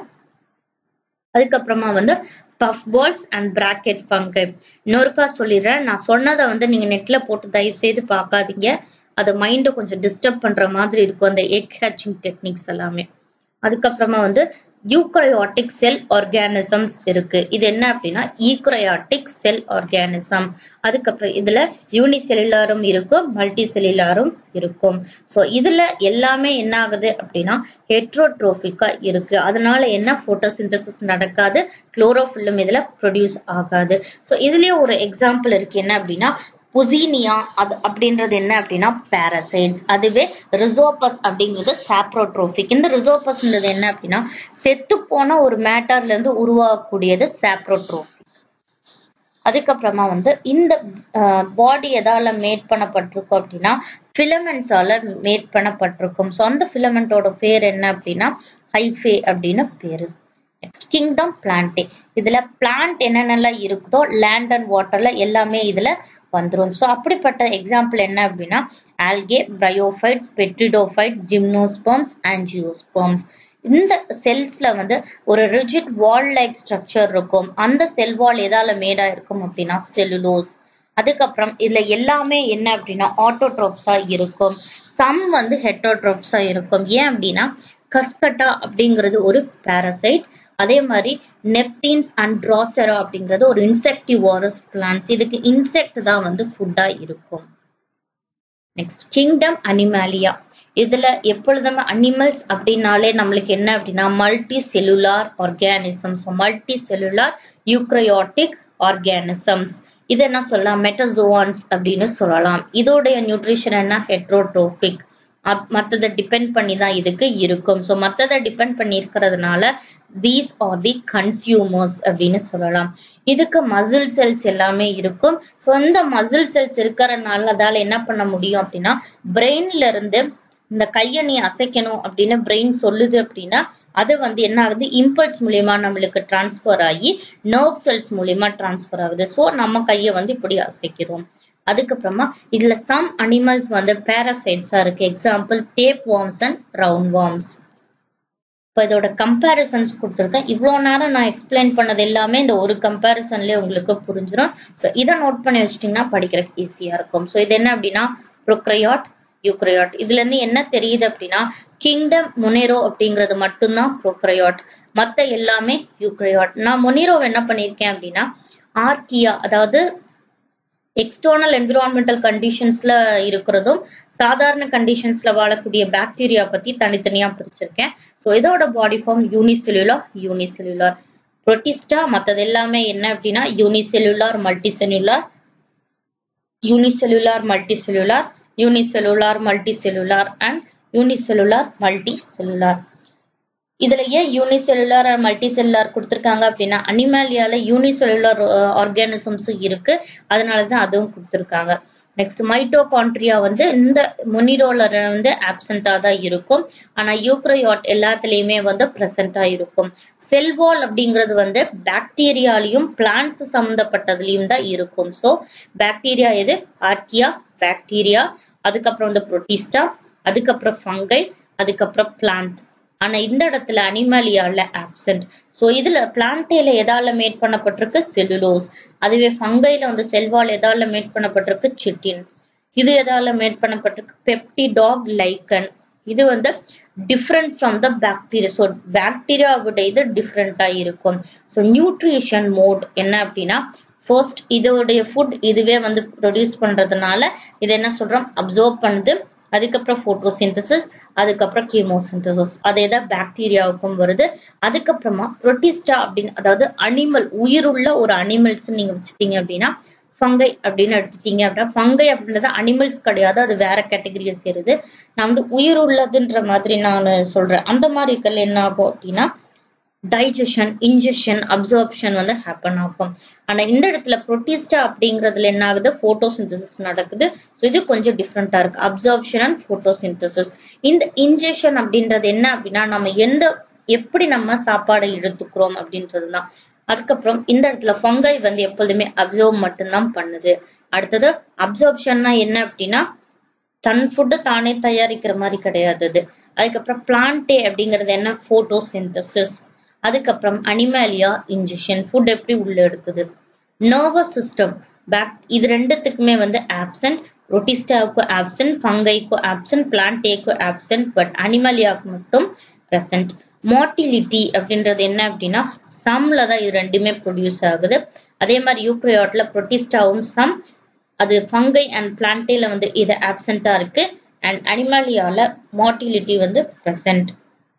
Speaker 1: அதுக்கப்புறமா வந்து puff balls and bracket fungi இன்னொருக்கா சொல்லிடுறேன் நான் சொன்னதை வந்து நீங்க நெட்ல போட்டு தயவு செய்து பார்க்காதீங்க அது மைண்டை கொஞ்சம் டிஸ்டர்ப் பண்ற மாதிரி இருக்கும் அந்த எக் ஹேச்சிங் டெக்னிக்ஸ் எல்லாமே அதுக்கப்புறமா வந்து யூக்ரையாட்டிக் செல் ஆர்கானிசம்ஸ் இருக்கு இது என்ன அப்படின்னா ஈக்ரையாட்டிக் செல் ஆர்கானிசம் அதுக்கப்புறம் இதுல யூனிசெல்லுலாரும் இருக்கும் மல்டி செல்லுலாரும் இருக்கும் ஸோ இதுல எல்லாமே என்ன ஆகுது அப்படின்னா ஹெட்ரோட்ரோபிக்கா இருக்கு அதனால என்ன போட்டோசிந்தசிஸ் நடக்காது குளோரோஃபில்லும் இதுல ப்ரொடியூஸ் ஆகாது ஸோ இதுலயே ஒரு எக்ஸாம்பிள் இருக்கு என்ன அப்படின்னா புசீனியா அது அப்படின்றது என்ன அப்படின்னா பாரசைட்ஸ் அதுவே ரிசோபஸ் அப்படிங்கிறது சாப்ரோட்ரோபிக் இந்த ரிசோபஸ்ன்றது என்ன அப்படின்னா செத்து போன ஒரு மேட்டர்ல இருந்து உருவாகக்கூடியது சாப்ரோட்ரோபிக் அதுக்கப்புறமா வந்து இந்த பாடி எதால மேட் பண்ணப்பட்டிருக்கும் அப்படின்னா ஃபிலமெண்ட்ஸால மேட் பண்ணப்பட்டிருக்கும் ஸோ அந்த ஃபிலமெண்டோட பேர் என்ன அப்படின்னா ஹைஃபே அப்படின்னு பேரு நெக்ஸ்ட் கிங்டம் பிளான்டே இதுல பிளான்ட் என்னென்னலாம் இருக்குதோ லேண்ட் அண்ட் வாட்டர்ல எல்லாமே இதுல வந்துரும் ஸோ அப்படிப்பட்ட எக்ஸாம்பிள் என்ன அப்படின்னா ஆல்கே பிரயோஃபைட்ஸ் பெட்ரிடோஃபைட் ஜிம்னோஸ்பர்ம்ஸ் ஆன்ஜியோஸ்பர்ம்ஸ் இந்த செல்ஸ்ல வந்து ஒரு ரிஜிட் வால் லைக் ஸ்ட்ரக்சர் இருக்கும் அந்த செல் வால் எதால மேடா இருக்கும் அப்படின்னா செல்லுலோஸ் அதுக்கப்புறம் இதுல எல்லாமே என்ன அப்படின்னா ஆட்டோட்ரோப்ஸா இருக்கும் சம் வந்து ஹெட்ரோட்ரோப்ஸா இருக்கும் ஏன் அப்படின்னா கஸ்கட்டா அப்படிங்கிறது ஒரு பாரசைட் அதே மாதிரி நெப்டின்ஸ் அண்ட் ட்ராசரா அப்படிங்கிறது ஒரு இன்செக்டிவாரஸ் பிளான்ஸ் இதுக்கு இன்செக்ட் தான் வந்து ஃபுட்டா இருக்கும் நெக்ஸ்ட் கிங்டம் அனிமாலியா இதுல எப்பொழுதுமே அனிமல்ஸ் அப்படின்னாலே நம்மளுக்கு என்ன அப்படின்னா multicellular organisms multicellular eukaryotic organisms இது என்ன சொல்லலாம் மெட்டசோவான்ஸ் அப்படின்னு சொல்லலாம் இதோடைய நியூட்ரிஷன் என்ன ஹெட்ரோட்ரோபிக் மற்றதை டிபெண்ட் பண்ணி தான் இதுக்கு இருக்கும் ஸோ மற்றதை டிபெண்ட் பண்ணி இருக்கிறதுனால தீஸ் ஆர் தி கன்சியூமர்ஸ் அப்படின்னு சொல்லலாம் இதுக்கு மசில் செல்ஸ் எல்லாமே இருக்கும் ஸோ இந்த மசில் செல்ஸ் இருக்கிறதுனால அதால என்ன பண்ண முடியும் அப்படின்னா பிரெயின்ல இருந்து இந்த கையை நீ அசைக்கணும் அப்படின்னு பிரெயின் சொல்லுது அப்படின்னா அது வந்து என்ன ஆகுது இம்பல்ஸ் மூலியமா நம்மளுக்கு டிரான்ஸ்ஃபர் ஆகி நர்வ் செல்ஸ் மூலியமா டிரான்ஸ்ஃபர் ஆகுது ஸோ நம்ம கையை வந்து இப்படி அசைக்கிறோம் அதுக்கப்புறமா இதுல சம் அனிமல்ஸ் வந்து பேராசைட்ஸா இருக்கு example tapeworms and roundworms இப்போ இதோட கம்பேரிசன்ஸ் கொடுத்துருக்கேன் இவ்வளோ நேரம் நான் எக்ஸ்பிளைன் பண்ணது எல்லாமே இந்த ஒரு கம்பேரிசன்லேயே உங்களுக்கு புரிஞ்சிடும் ஸோ இதை நோட் பண்ணி வச்சிட்டிங்கன்னா படிக்கிறதுக்கு ஈஸியாக இருக்கும் ஸோ இது என்ன அப்படின்னா ப்ரோக்ரையாட் யூக்ரையாட் இதுல இருந்து என்ன தெரியுது அப்படின்னா கிங்டம் முனேரோ அப்படிங்கிறது மட்டும்தான் ப்ரோக்ரையாட் மத்த எல்லாமே யூக்ரையாட் நான் மொனீரோ என்ன பண்ணியிருக்கேன் அப்படின்னா ஆர்கியா அதாவது எக்ஸ்டர்னல் என்விரான்மெண்டல் கண்டிஷன்ஸ்ல இருக்கிறதும் சாதாரண கண்டிஷன்ஸ்ல வாழக்கூடிய பாக்டீரியா பத்தி தனித்தனியா பிரிச்சிருக்கேன் ஸோ இதோட body form unicellular unicellular Protista மற்றது எல்லாமே என்ன அப்படின்னா unicellular multicellular unicellular multicellular unicellular multicellular and unicellular multicellular இதுல ஏன் யூனிசெல்லுலார் மல்டிசெல்லுலார் கொடுத்துருக்காங்க அப்படின்னா அனிமாலியால யூனிசெல்லுலார் ஆர்கானிசம்ஸும் இருக்கு அதனாலதான் அதுவும் கொடுத்துருக்காங்க நெக்ஸ்ட் மைட்டோகான்ட்ரியா வந்து இந்த முனிரோல வந்து ஆப்சண்டா தான் இருக்கும் ஆனா யூக்ரையாட் எல்லாத்துலயுமே வந்து பிரசண்டா இருக்கும் செல்வால் அப்படிங்கிறது வந்து பாக்டீரியாலையும் பிளான்ஸ் சம்பந்தப்பட்டதுலயும் தான் இருக்கும் ஸோ பாக்டீரியா எது ஆர்கியா பாக்டீரியா அதுக்கப்புறம் வந்து புரோட்டிஸ்டா அதுக்கப்புறம் ஃபங்கை அதுக்கப்புறம் பிளான்ட் ஆனா இந்த இடத்துல அனிமலியால ஆப்சென்ட் ஸோ இதுல பிளான்டேல எதால மேட் பண்ணப்பட்டிருக்கு செல்லுலோஸ் அதுவே ஃபங்கைல வந்து செல்வால் எதால மேட் பண்ணப்பட்டிருக்கு சிட்டின் இது எதால மேட் பண்ணப்பட்டிருக்கு பெப்டிடாக் லைக்கன் இது வந்து different from the bacteria so bacteria விட இது டிஃப்ரெண்டா இருக்கும் ஸோ நியூட்ரிஷன் மோட் என்ன அப்படின்னா ஃபர்ஸ்ட் இதோடைய ஃபுட் இதுவே வந்து ப்ரொடியூஸ் பண்றதுனால இது என்ன சொல்றோம் அப்சர்வ் பண்ணுது அதுக்கப்புறம் போட்டோசிந்தசிஸ் அதுக்கப்புறம் கீமோசிந்தசிஸ் அதே தான் பாக்டீரியாவுக்கும் வருது அதுக்கப்புறமா புரோட்டிஸ்டா அப்படின்னு அதாவது அனிமல் உயிருள்ள ஒரு அனிமல்ஸ் நீங்க வச்சுட்டீங்க அப்படின்னா ஃபங்கை அப்படின்னு எடுத்துட்டீங்க அப்படின்னா ஃபங்கை அப்படின்றது அனிமல்ஸ் கிடையாது அது வேற கேட்டகரியை சேருது நான் வந்து உயிர் உள்ளதுன்ற மாதிரி நான் சொல்றேன் அந்த மாதிரி இருக்கல என்ன ஆகும் அப்படின்னா டைஜஷன் இன்ஜெஷன் அப்சர்ப்ஷன் வந்து ஹேப்பன் ஆகும் ஆனா இந்த இடத்துல புரோட்டிஸ்டா அப்படிங்கிறதுல என்ன ஆகுது போட்டோசிந்தசிஸ் நடக்குது ஸோ இது கொஞ்சம் டிஃப்ரெண்டா இருக்கு அப்சர்ப்ஷன் அண்ட் போட்டோசிந்தசிஸ் இந்த இன்ஜெக்ஷன் அப்படின்றது என்ன அப்படின்னா நம்ம எந்த எப்படி நம்ம சாப்பாடை எடுத்துக்கிறோம் அப்படின்றது தான் அதுக்கப்புறம் இந்த இடத்துல ஃபங்கை வந்து எப்போதுமே அப்சர்வ் மட்டும்தான் பண்ணுது அடுத்தது அப்சர்ப்ஷன்னா என்ன அப்படின்னா தன் ஃபுட்டு தானே தயாரிக்கிற மாதிரி கிடையாது அது அதுக்கப்புறம் பிளான்டே அப்படிங்கிறது என்ன போட்டோசிந்தசிஸ் அதுக்கப்புறம் அனிமாலியா இன்ஜெக்ஷன் ஃபுட் எப்படி உள்ள எடுக்குது நர்வஸ் சிஸ்டம் பேக் இது ரெண்டுத்துக்குமே வந்து ஆப்சன்ட் ரொட்டிஸ்டாவுக்கும் ஆப்சன்ட் ஃபங்கைக்கும் ஆப்சன்ட் பிளான்டேக்கும் ஆப்சன்ட் பட் அனிமலியாவுக்கு மட்டும் ப்ரெசன்ட் மார்டிலிட்டி அப்படின்றது என்ன அப்படின்னா சம்ல தான் இது ரெண்டுமே ப்ரொடியூஸ் ஆகுது அதே மாதிரி யூக்ரியாட்ல ப்ரொட்டிஸ்டாவும் சம் அது ஃபங்கை அண்ட் பிளான்டேல வந்து இது ஆப்சண்டா இருக்கு அண்ட் அனிமாலியால மார்டிலிட்டி வந்து ப்ரெசன்ட்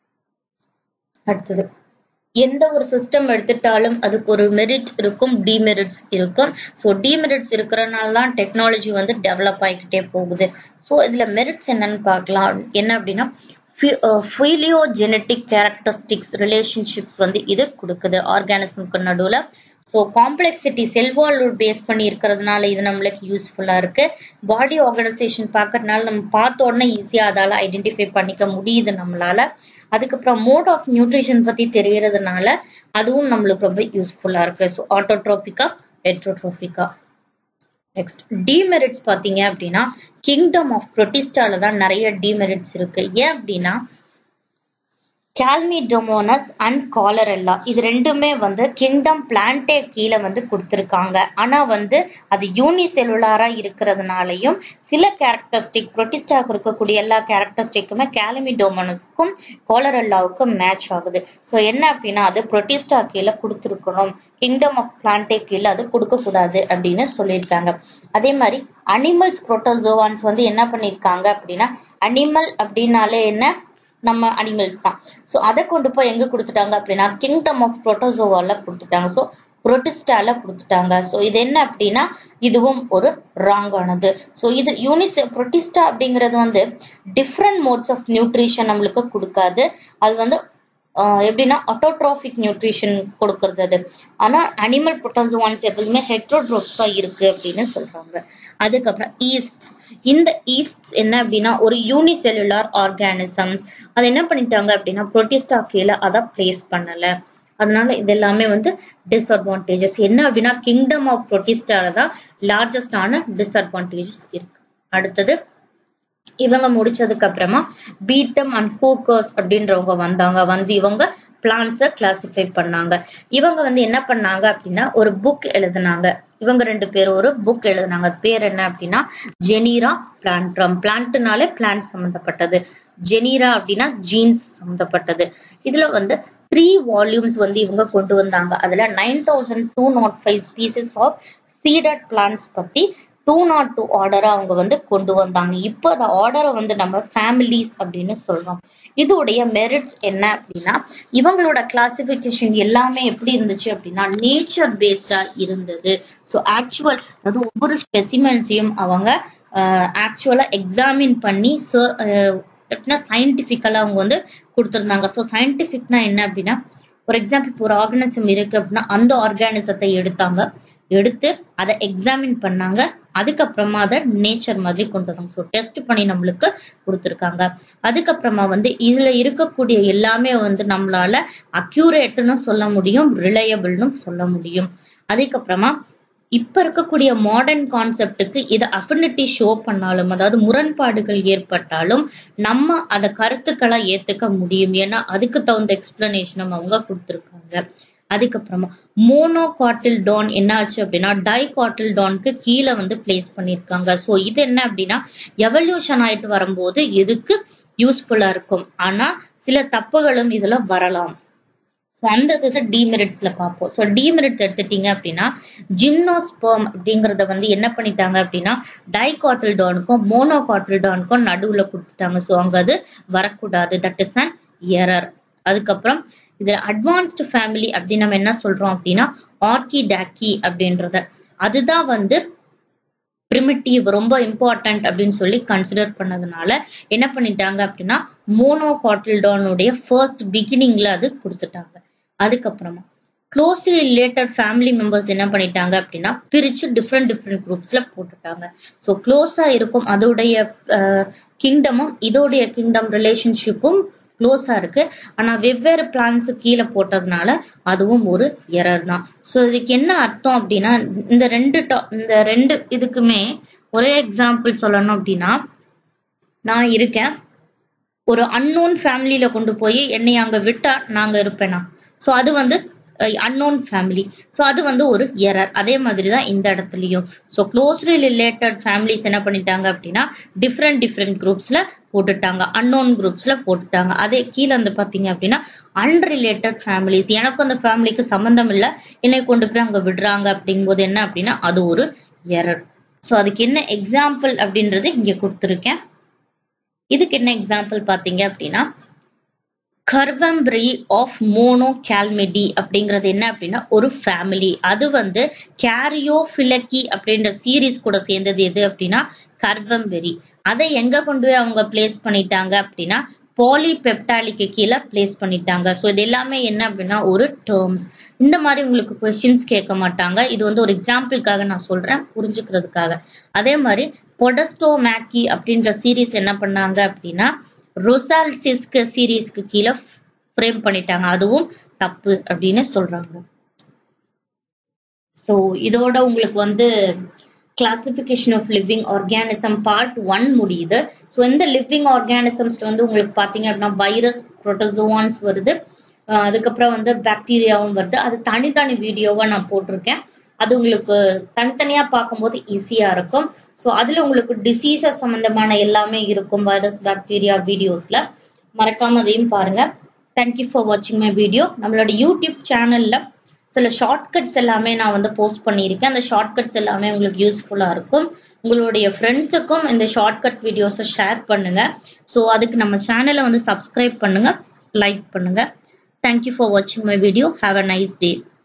Speaker 1: அடுத்தது எந்த ஒரு சிஸ்டம் எடுத்துட்டாலும் அதுக்கு ஒரு மெரிட் இருக்கும் டிமெரிட்ஸ் இருக்கும் ஸோ டிமெரிட்ஸ் இருக்கிறனால தான் டெக்னாலஜி வந்து டெவலப் ஆகிக்கிட்டே போகுது ஸோ இதுல மெரிட்ஸ் என்னன்னு பார்க்கலாம் என்ன அப்படின்னா ஃபிலியோஜெனட்டிக் கேரக்டரிஸ்டிக்ஸ் ரிலேஷன்ஷிப்ஸ் வந்து இது கொடுக்குது ஆர்கானிசம்க்கு நடுவில் ஸோ காம்ப்ளெக்சிட்டி செல்வால் பேஸ் பண்ணி இருக்கிறதுனால இது நம்மளுக்கு யூஸ்ஃபுல்லாக இருக்கு பாடி ஆர்கனைசேஷன் பார்க்கறதுனால நம்ம பார்த்த உடனே ஈஸியாக அதால் ஐடென்டிஃபை பண்ணிக்க முடியுது நம்மளால அதுக்கப்புறம் மோட் ஆஃப் நியூட்ரிஷன் பற்றி தெரியறதுனால அதுவும் நம்மளுக்கு ரொம்ப யூஸ்ஃபுல்லாக இருக்கு ஸோ ஆட்டோட்ரோபிக்கா ஹெட்ரோட்ரோபிக்கா நெக்ஸ்ட் டிமெரிட்ஸ் பார்த்தீங்க அப்படின்னா கிங்டம் ஆஃப் ப்ரொட்டிஸ்டால தான் நிறைய டிமெரிட்ஸ் இருக்கு ஏன் அப்படின்னா கேல்மிடோமோனஸ் அண்ட் காலரெல்லா இது ரெண்டுமே வந்து கிங்டம் பிளான்டே கீழே வந்து கொடுத்துருக்காங்க ஆனா வந்து அது யூனிசெல்லுலாரா இருக்கிறதுனாலையும் சில கேரக்டரிஸ்டிக் புரோட்டிஸ்டாக்கு இருக்கக்கூடிய எல்லா கேரக்டரிஸ்டிக்குமே கேலமிடோமோனஸ்க்கும் காலரெல்லாவுக்கும் மேட்ச் ஆகுது ஸோ என்ன அப்படின்னா அது புரோட்டிஸ்டா கீழே கொடுத்துருக்கணும் கிங்டம் ஆஃப் பிளான்டே கீழே அது கொடுக்கக்கூடாது அப்படின்னு சொல்லியிருக்காங்க அதே மாதிரி அனிமல்ஸ் புரோட்டோசோவான்ஸ் வந்து என்ன பண்ணியிருக்காங்க அப்படின்னா அனிமல் அப்படின்னாலே என்ன நம்ம அனிமல்ஸ் தான் ஸோ அதை கொண்டு போய் எங்க கொடுத்துட்டாங்க அப்படின்னா கிங்டம் ஆஃப் புரோட்டோசோவால கொடுத்துட்டாங்க ஸோ புரோட்டிஸ்டால கொடுத்துட்டாங்க ஸோ இது என்ன அப்படின்னா இதுவும் ஒரு ராங்கானது ஸோ இது யூனிஸ் புரோட்டிஸ்டா அப்படிங்கிறது வந்து டிஃப்ரெண்ட் மோட்ஸ் ஆஃப் நியூட்ரிஷன் நம்மளுக்கு கொடுக்காது அது வந்து எப்படின்னா ஆட்டோட்ராஃபிக் நியூட்ரிஷன் கொடுக்கறது அது ஆனா அனிமல் புரோட்டோசோவான்ஸ் எப்போதுமே ஹெட்ரோட்ரோப்ஸா இருக்கு அப்படின்னு சொல்றாங்க அதுக்கப்புறம் ஈஸ்ட்ஸ் இந்த ஈஸ்ட்ஸ் என்ன அப்படின்னா ஒரு யூனிசெல்லுலார் ஆர்கானிசம்ஸ் அது என்ன பண்ணிட்டாங்க அப்படின்னா புரோட்டிஸ்டா கீழே அதை பிளேஸ் பண்ணல அதனால இது எல்லாமே வந்து டிஸ்அட்வான்டேஜஸ் என்ன அப்படின்னா கிங்டம் ஆஃப் புரோட்டிஸ்டால தான் லார்ஜஸ்டான டிஸ்அட்வான்டேஜஸ் இருக்கு அடுத்தது இவங்க முடிச்சதுக்கு அப்புறமா பீட்டம் அண்ட் ஹூக்கர்ஸ் அப்படின்றவங்க வந்தாங்க வந்து இவங்க பிளான்ஸ கிளாசிஃபை பண்ணாங்க இவங்க வந்து என்ன பண்ணாங்க அப்படின்னா ஒரு புக் எழுதுனாங்க இவங்க ரெண்டு பேரும் ஒரு புக் எழுதுனாங்க பேர் என்ன அப்படின்னா ஜெனீரா பிளான்ட்ரம் பிளான்ட்னாலே பிளான்ட் சம்பந்தப்பட்டது ஜெனீரா அப்படின்னா ஜீன்ஸ் சம்பந்தப்பட்டது இதுல வந்து த்ரீ வால்யூம்ஸ் வந்து இவங்க கொண்டு வந்தாங்க அதுல nine thousand two naught five species of seeded plants பத்தி டூ நாட் டூ ஆர்டரை அவங்க வந்து கொண்டு வந்தாங்க இப்போ அந்த ஆர்டரை வந்து நம்ம ஃபேமிலிஸ் அப்படின்னு சொல்றோம் இதோடைய மெரிட்ஸ் என்ன அப்படின்னா இவங்களோட கிளாசிபிகேஷன் எல்லாமே எப்படி இருந்துச்சு அப்படின்னா நேச்சர் பேஸ்டா இருந்தது ஸோ ஆக்சுவல் அதாவது ஒவ்வொரு ஸ்பெசிமென்ஸையும் அவங்க ஆக்சுவலா எக்ஸாமின் பண்ணி எப்படின்னா சயின்டிபிக்கலா அவங்க வந்து கொடுத்துருந்தாங்க ஸோ சயின்டிபிக்னா என்ன அப்படின்னா ஃபார் எக்ஸாம்பிள் இப்போ ஒரு ஆர்கானிசம் இருக்கு அப்படின்னா அந்த ஆர்கானிசத்தை எடுத்தாங்க எடுத்து அதை எக்ஸாமின் பண்ணாங்க அதுக்கப்புறமா அதை நேச்சர் மாதிரி கொண்டு வந்தாங்க ஸோ டெஸ்ட் பண்ணி நம்மளுக்கு கொடுத்துருக்காங்க அதுக்கப்புறமா வந்து இதுல இருக்கக்கூடிய எல்லாமே வந்து நம்மளால அக்யூரேட்னு சொல்ல முடியும் ரிலையபிள்னு சொல்ல முடியும் அதுக்கப்புறமா இப்ப இருக்கக்கூடிய மாடர்ன் கான்செப்டுக்கு இதை அஃபினிட்டி ஷோ பண்ணாலும் அதாவது முரண்பாடுகள் ஏற்பட்டாலும் நம்ம அதை கருத்துக்களா ஏத்துக்க முடியும் ஏன்னா அதுக்கு தகுந்த எக்ஸ்பிளனேஷனும் அவங்க கொடுத்துருக்காங்க அதுக்கப்புறமா மோனோ காட்டில் டான் என்ன ஆச்சு அப்படின்னா டை காட்டில் டான்க்கு கீழே வந்து பிளேஸ் பண்ணியிருக்காங்க ஸோ இது என்ன அப்படின்னா எவல்யூஷன் ஆயிட்டு வரும்போது எதுக்கு யூஸ்ஃபுல்லா இருக்கும் ஆனா சில தப்புகளும் இதுல வரலாம் ஸோ அந்த இதை டிமெரிட்ஸ்ல பார்ப்போம் ஸோ டிமெரிட்ஸ் எடுத்துட்டீங்க அப்படின்னா ஜிம்னோஸ்பெர்ம் அப்படிங்கறத வந்து என்ன பண்ணிட்டாங்க அப்படின்னா டைகாட்டில்டானுக்கும் மோனோகாட்டில்டானுக்கும் நடுவுல கொடுத்துட்டாங்க ஸோ அங்க அது வரக்கூடாது தட் இஸ் அன் எரர் அதுக்கப்புறம் இதுல அட்வான்ஸ்டு ஃபேமிலி அப்படின்னு நம்ம என்ன சொல்றோம் அப்படின்னா ஆர்கிடாக்கி அப்படின்றத அதுதான் வந்து பிரிமிட்டிவ் ரொம்ப இம்பார்ட்டன்ட் அப்படின்னு சொல்லி கன்சிடர் பண்ணதுனால என்ன பண்ணிட்டாங்க அப்படின்னா மோனோ காட்டில்டானுடைய ஃபர்ஸ்ட் பிகினிங்ல அது கொடுத்துட்டாங்க அதுக்கப்புறமா க்ளோஸ்லி ரிலேட்டட் ஃபேமிலி மெம்பர்ஸ் என்ன பண்ணிட்டாங்க அப்படின்னா பிரிச்சு டிஃப்ரெண்ட் டிஃப்ரெண்ட் குரூப்ஸ்ல போட்டுட்டாங்க ஸோ க்ளோஸா இருக்கும் அதோடைய கிங்டமும் இதோடைய கிங்டம் ரிலேஷன்ஷிப்பும் க்ளோஸா இருக்கு ஆனா வெவ்வேறு பிளான்ஸ் கீழே போட்டதுனால அதுவும் ஒரு எரர் தான் ஸோ இதுக்கு என்ன அர்த்தம் அப்படின்னா இந்த ரெண்டு இந்த ரெண்டு இதுக்குமே ஒரே எக்ஸாம்பிள் சொல்லணும் அப்படின்னா நான் இருக்கேன் ஒரு அன்னோன் ஃபேமிலியில கொண்டு போய் என்னை அங்க விட்டா நாங்க இருப்பேனா ஸோ அது வந்து அன்னோன் ஃபேமிலி ஸோ அது வந்து ஒரு எரர் அதே மாதிரி தான் இந்த இடத்துலையும் ஸோ க்ளோஸ்லி ரிலேட்டட் ஃபேமிலிஸ் என்ன பண்ணிட்டாங்க அப்படின்னா டிஃப்ரெண்ட் டிஃப்ரெண்ட் குரூப்ஸ்ல போட்டுட்டாங்க அன்னோன் குரூப்ஸ்ல போட்டுட்டாங்க அதே கீழே வந்து பாத்தீங்க அப்படின்னா அன்ரிலேட்டட் ஃபேமிலிஸ் எனக்கும் அந்த ஃபேமிலிக்கு சம்மந்தம் இல்லை என்னை கொண்டு போய் அங்க விடுறாங்க அப்படிங்கும்போது என்ன அப்படின்னா அது ஒரு எரர் ஸோ அதுக்கு என்ன எக்ஸாம்பிள் அப்படின்றது இங்க கொடுத்துருக்கேன் இதுக்கு என்ன எக்ஸாம்பிள் பாத்தீங்க அப்படின்னா கர்வம்பிரி ஆஃப் மோனோ கேல்மெடி அப்படிங்கிறது என்ன அப்படின்னா ஒரு ஃபேமிலி அது வந்து கேரியோஃபிலக்கி அப்படின்ற சீரீஸ் கூட சேர்ந்தது எது அப்படின்னா கர்வம்பெரி அதை எங்க கொண்டு போய் அவங்க பிளேஸ் பண்ணிட்டாங்க அப்படின்னா பாலிபெப்டாலிக்கு கீழே பிளேஸ் பண்ணிட்டாங்க ஸோ இது எல்லாமே என்ன அப்படின்னா ஒரு டேர்ம்ஸ் இந்த மாதிரி உங்களுக்கு கொஸ்டின்ஸ் கேட்க மாட்டாங்க இது வந்து ஒரு எக்ஸாம்பிளுக்காக நான் சொல்றேன் புரிஞ்சுக்கிறதுக்காக அதே மாதிரி பொடஸ்டோமேக்கி அப்படின்ற சீரீஸ் என்ன பண்ணாங்க அப்படின்னா ரொசால்சிஸ்க்கு சீரீஸ்க்கு கீழே ஃப்ரேம் பண்ணிட்டாங்க அதுவும் தப்பு அப்படின்னு சொல்றாங்க ஸோ இதோட உங்களுக்கு வந்து classification of living organism part one முடியுது ஸோ இந்த லிவிங் ஆர்கானிசம்ஸ்ல வந்து உங்களுக்கு பார்த்தீங்க அப்படின்னா வைரஸ் புரோட்டோசோவான்ஸ் வருது அதுக்கப்புறம் வந்து பாக்டீரியாவும் வருது அது தனித்தனி வீடியோவா நான் போட்டிருக்கேன் அது உங்களுக்கு தனித்தனியா பார்க்கும்போது ஈஸியா இருக்கும் ஸோ அதுல உங்களுக்கு டிசீசஸ் சம்பந்தமான எல்லாமே இருக்கும் வைரஸ் பாக்டீரியா வீடியோஸ்ல மறக்காம அதையும் பாருங்க தேங்க்யூ ஃபார் வாட்சிங் மை வீடியோ நம்மளோட யூடியூப் சேனல்ல சில ஷார்ட்கட்ஸ் எல்லாமே நான் வந்து போஸ்ட் பண்ணியிருக்கேன் அந்த ஷார்ட்கட்ஸ் எல்லாமே உங்களுக்கு யூஸ்ஃபுல்லா இருக்கும் உங்களுடைய ஃப்ரெண்ட்ஸுக்கும் இந்த ஷார்ட்கட் வீடியோஸை ஷேர் பண்ணுங்க ஸோ அதுக்கு நம்ம சேனலை வந்து சப்ஸ்கிரைப் பண்ணுங்க லைக் பண்ணுங்க தேங்க்யூ ஃபார் வாட்சிங் my video have a nice day